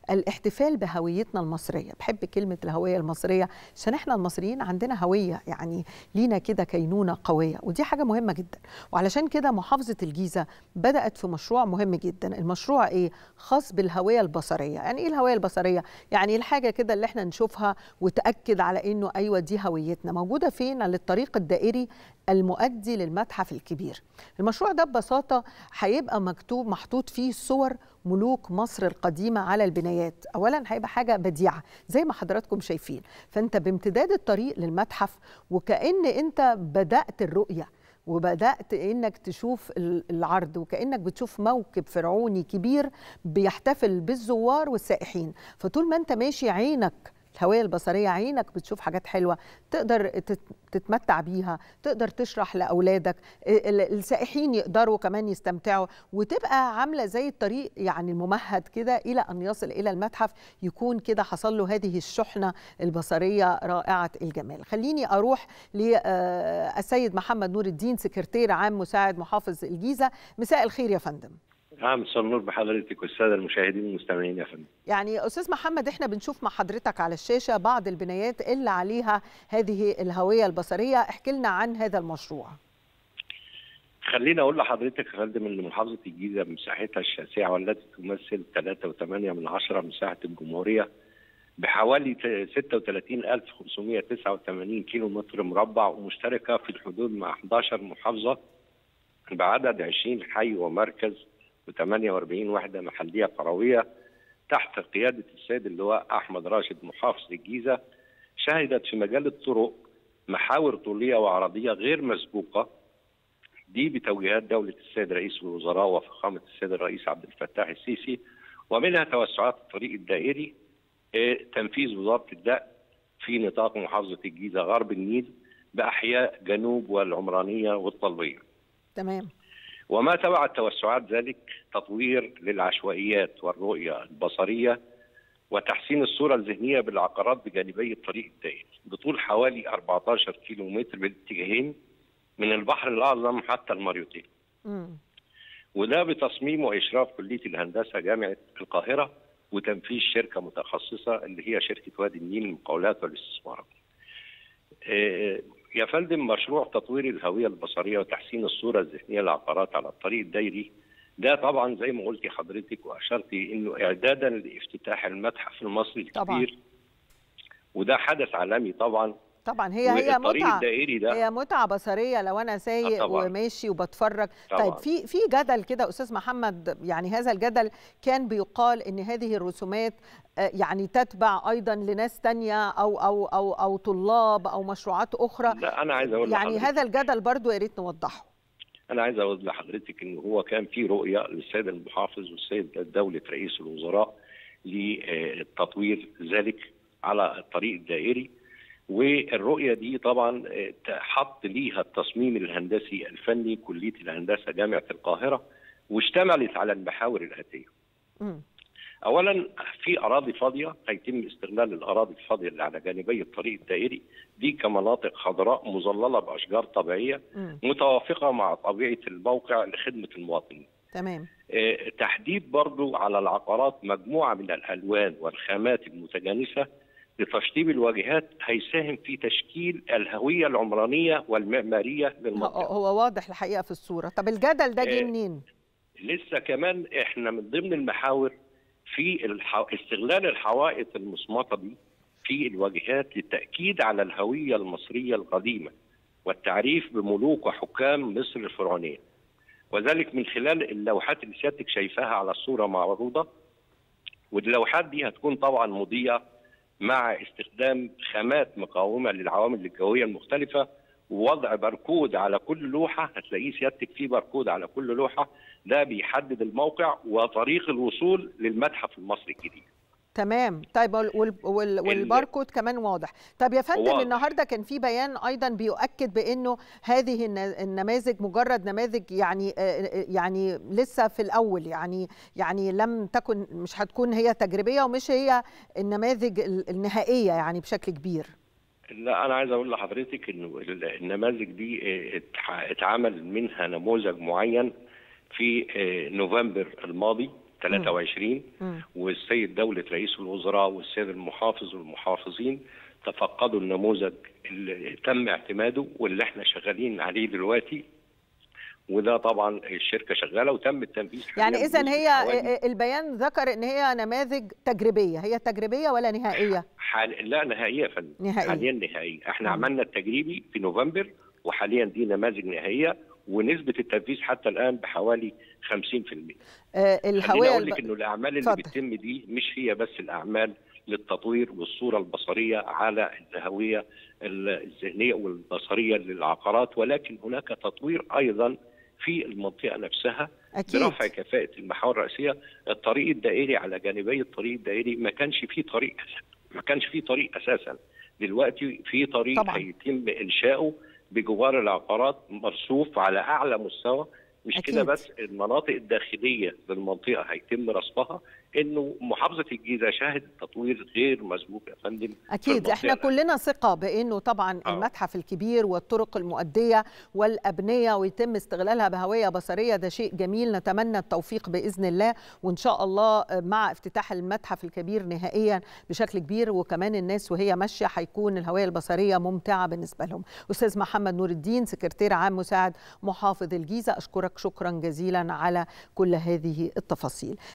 الاحتفال بهويتنا المصريه بحب كلمه الهويه المصريه عشان احنا المصريين عندنا هويه يعني لينا كده كينونه قويه ودي حاجه مهمه جدا وعلشان كده محافظه الجيزه بدات في مشروع مهم جدا المشروع ايه خاص بالهويه البصريه يعني ايه الهويه البصريه يعني الحاجه كده اللي احنا نشوفها وتاكد على انه ايوه دي هويتنا موجوده فين للطريق الدائري المؤدي للمتحف الكبير المشروع ده ببساطه هيبقى مكتوب محطوط فيه صور ملوك مصر القديمه على البنايات اولا هيبقى حاجه بديعه زي ما حضراتكم شايفين فانت بامتداد الطريق للمتحف وكأن انت بدأت الرؤيه وبدات انك تشوف العرض وكانك بتشوف موكب فرعوني كبير بيحتفل بالزوار والسائحين فطول ما انت ماشي عينك الهويه البصريه عينك بتشوف حاجات حلوه تقدر تتمتع بيها تقدر تشرح لاولادك السائحين يقدروا كمان يستمتعوا وتبقى عامله زي الطريق يعني الممهد كده الى ان يصل الى المتحف يكون كده حصل له هذه الشحنه البصريه رائعه الجمال خليني اروح للسيد محمد نور الدين سكرتير عام مساعد محافظ الجيزه مساء الخير يا فندم نعم مساء النور بحضرتك والساده المشاهدين والمستمعين يا فندم. يعني استاذ محمد احنا بنشوف مع حضرتك على الشاشه بعض البنايات اللي عليها هذه الهويه البصريه، احكي لنا عن هذا المشروع. خليني اقول لحضرتك يا فندم ان محافظه الجيزه مساحتها الشاسعه والتي تمثل 3.8 من عشرة مساحه الجمهوريه بحوالي 36589 كيلو متر مربع ومشتركه في الحدود مع 11 محافظه بعدد 20 حي ومركز و48 وحده محليه قرويه تحت قياده السيد اللواء احمد راشد محافظ الجيزه شهدت في مجال الطرق محاور طوليه وعرضيه غير مسبوقه دي بتوجيهات دوله السيد رئيس الوزراء وفخامه السيد الرئيس عبد الفتاح السيسي ومنها توسعات الطريق الدائري تنفيذ وزاره الدق في نطاق محافظه الجيزه غرب النيل باحياء جنوب والعمرانيه والطلبيه. تمام. وما تبع التوسعات ذلك تطوير للعشوائيات والرؤية البصرية وتحسين الصورة الذهنية بالعقارات بجانبي الطريق الدائري بطول حوالي 14 كيلو متر بالاتجاهين من البحر الأعظم حتى الماريوتين وده بتصميم وإشراف كلية الهندسة جامعة القاهرة وتنفيذ شركة متخصصة اللي هي شركة وادي النيل للمقاولات والاستثمارات. يا فندم مشروع تطوير الهوية البصرية وتحسين الصورة الذهنية للعقارات على الطريق الدائري ده طبعا زي ما قلتي حضرتك وأشرتي إنه إعدادا لافتتاح المتحف المصري الكبير طبعا. وده حدث عالمي طبعا طبعا هي هي متعه الدائري ده هي متعه بصريه لو انا سايق وماشي وبتفرج طبعا. طيب في في جدل كده استاذ محمد يعني هذا الجدل كان بيقال ان هذه الرسومات يعني تتبع ايضا لناس تانية او او او او طلاب او مشروعات اخرى لا انا عايز اقول يعني هذا الجدل برضو يا ريت نوضحه انا عايز اقول لحضرتك ان هو كان في رؤيه للسيد المحافظ والسيد دوله رئيس الوزراء لتطوير ذلك على الطريق الدائري والرؤيه دي طبعا حط ليها التصميم الهندسي الفني كليه الهندسه جامعه القاهره واشتملت على المحاور الاتيه. م. اولا في اراضي فاضيه هيتم استغلال الاراضي الفاضيه اللي على جانبي الطريق الدائري دي كمناطق خضراء مظلله باشجار طبيعيه م. متوافقه مع طبيعه الموقع لخدمه المواطنين. تمام. آه تحديد برضو على العقارات مجموعه من الالوان والخامات المتجانسه لتشطيب الواجهات هيساهم في تشكيل الهويه العمرانيه والمعماريه للمنطقه. هو واضح الحقيقه في الصوره، طب الجدل ده جه منين؟ لسه كمان احنا من ضمن المحاور في الح... استغلال الحوائط المصمطه دي في الواجهات للتاكيد على الهويه المصريه القديمه والتعريف بملوك وحكام مصر الفرعونيه. وذلك من خلال اللوحات اللي سيادتك شايفاها على الصوره معروضه واللوحات دي هتكون طبعا مضيئه مع استخدام خامات مقاومه للعوامل الجويه المختلفه ووضع باركود على كل لوحه هتلاقيه سيادتك فيه باركود على كل لوحه ده بيحدد الموقع وطريق الوصول للمتحف المصري الجديد. تمام طيب وال وال والباركود كمان واضح طب يا فندم واضح. النهارده كان في بيان ايضا بيؤكد بانه هذه النماذج مجرد نماذج يعني يعني لسه في الاول يعني يعني لم تكن مش هتكون هي تجريبيه ومش هي النماذج النهائيه يعني بشكل كبير لا انا عايز اقول لحضرتك انه النماذج دي اتعمل منها نموذج معين في نوفمبر الماضي 23 مم. والسيد دولة رئيس الوزراء والسيد المحافظ والمحافظين تفقدوا النموذج اللي تم اعتماده واللي احنا شغالين عليه دلوقتي وده طبعا الشركه شغاله وتم التنفيذ يعني حالياً اذا بنسبة هي حوالي- البيان ذكر ان هي نماذج تجريبيه هي تجريبيه ولا نهائيه حال... لا نهائيه يا فندم نهائية. حاليا نهائيه احنا مم. عملنا التجريبي في نوفمبر وحاليا دي نماذج نهائيه ونسبه التنفيذ حتى الان بحوالي 50% آه، خليني الهويه اقول الب... لك انه الاعمال اللي اتفضل. بتتم دي مش هي بس الاعمال للتطوير والصوره البصريه على الهويه الذهنيه والبصريه للعقارات ولكن هناك تطوير ايضا في المنطقه نفسها اكيد برفع كفاءه المحاور الرئيسيه الطريق الدائري على جانبي الطريق الدائري ما كانش فيه طريق ما كانش فيه طريق اساسا دلوقتي في طريق طبعاً. هيتم انشاؤه بجوار العقارات مرصوف على اعلى مستوى مش أكيد. كده بس المناطق الداخليه للمنطقه هيتم رصفها انه محافظه الجيزه شهدت تطوير غير مسبوق يا فندم في اكيد المنطقة احنا كلنا ثقه بانه طبعا آه. المتحف الكبير والطرق المؤديه والابنيه ويتم استغلالها بهويه بصريه ده شيء جميل نتمنى التوفيق باذن الله وان شاء الله مع افتتاح المتحف الكبير نهائيا بشكل كبير وكمان الناس وهي ماشيه هيكون الهويه البصريه ممتعه بالنسبه لهم استاذ محمد نور الدين سكرتير عام مساعد محافظ الجيزه اشكرك شكرا جزيلا على كل هذه التفاصيل